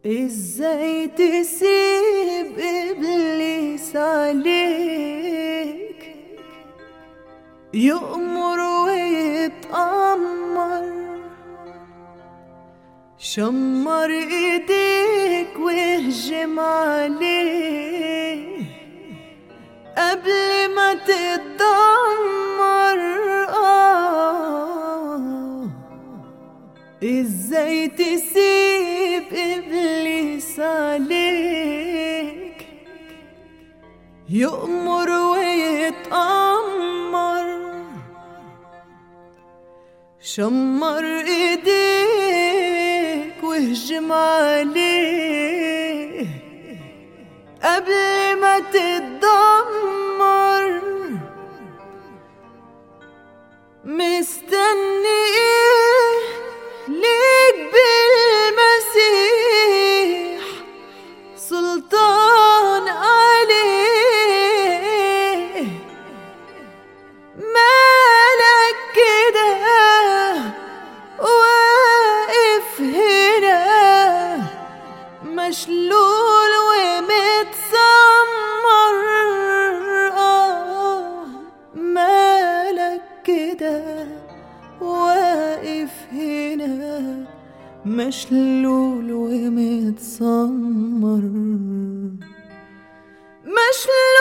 ازاي تسيب ابليس عليك يؤمر ويتأمر شمر ايديك واهجم عليه قبل ما تتدمر آه ازاي تسيب ابليس عليك يؤمر ويتأمر شمر ايديك واهجم عليه قبل ما تتدمر مستني ايه ليك بالمسيح سلطان عليه مالك كده واقف هنا مشلول ومتسمر آه مالك كده واقف هنا مشلول ومتسمر مشلول